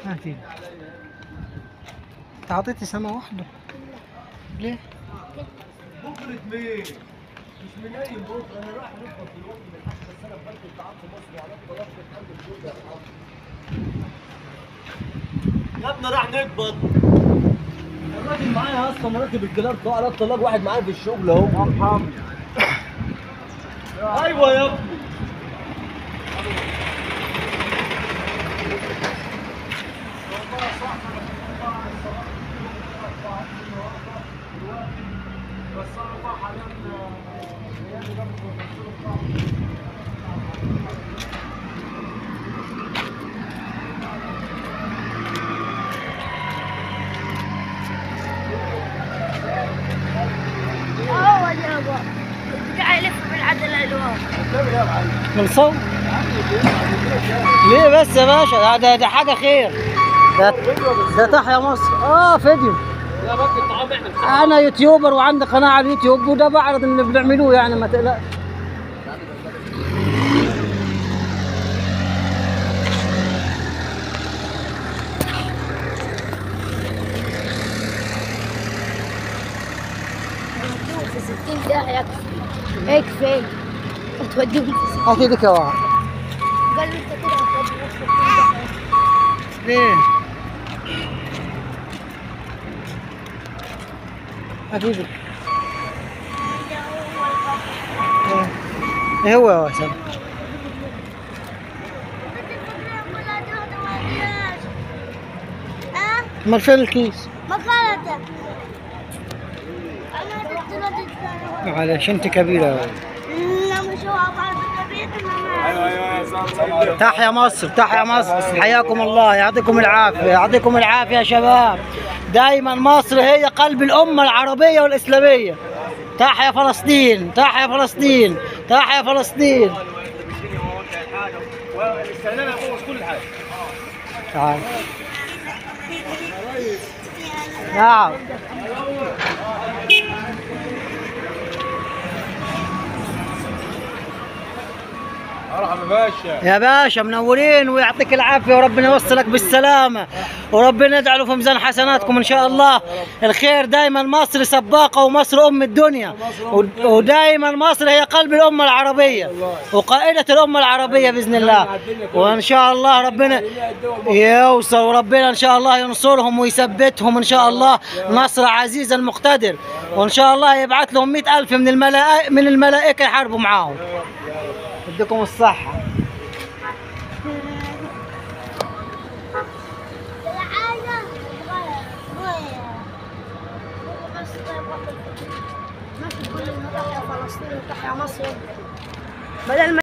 هاتي انت اعطيتي سما واحدة ليه؟ بكرة مين؟ مش منايم بكرة انا رايح نخبط دلوقتي من حاجة بس انا بنك التعاطي في مصر وعلى طلبت الحمد لله يا ابني راح نقبض الراجل معايا اصلا راكب الجلار بتوع على الطلاق واحد معايا في الشغل اهو ارحمني ايوه يا ابني هو جابه قاعد يلف بالعدل الالوان خلصوا ليه بس يا باشا ده, ده حاجة خير ده, ده تحيا مصر اه فيديو يا بنك الطعام احنا انا يوتيوبر وعندي قناة على اليوتيوب وده بعرض اللي بنعملوه يعني ما تقلقش في 60 داهية يكفي يكفي وتوديهم في 60 هاتي لك يا واحد قال لي انت كده هتوديهم في 60 داهية ليه؟ هاتي لك ايه هو يا وسام ها امال فين الكيس؟ ما قالت انا قلت له تتكلم معلش انت كبيرة يا ولد. لا مش هو بعد كبير ايوه ايوه يا زلمه تحيا مصر تحيا مصر حياكم الله يعطيكم العافية يعطيكم العافية يا شباب دايما مصر هي قلب الأمة العربية والإسلامية تحيا فلسطين تحيا فلسطين تحيا فلسطين الاستعلام يبوظ كل حاجه تعال نعم ارحم يا باشا يا باشا منورين ويعطيك العافية وربنا يوصلك بالسلامة وربنا يجعله في ميزان حسناتكم إن شاء الله الخير دايما مصر سباقة ومصر أم الدنيا ود- ودايما مصر هي قلب الأمة العربية وقائدة الأمة العربية بإذن الله وإن شاء الله ربنا يوصل وربنا إن شاء الله ينصرهم ويثبتهم إن شاء الله نصر عزيز المقتدر وإن شاء الله يبعث لهم مئة ألف من الملائكة من الملائكة يحاربوا معاهم يديكم الصحة ما تقول لنا تحيا فلسطين وتحيا مصر بدل ما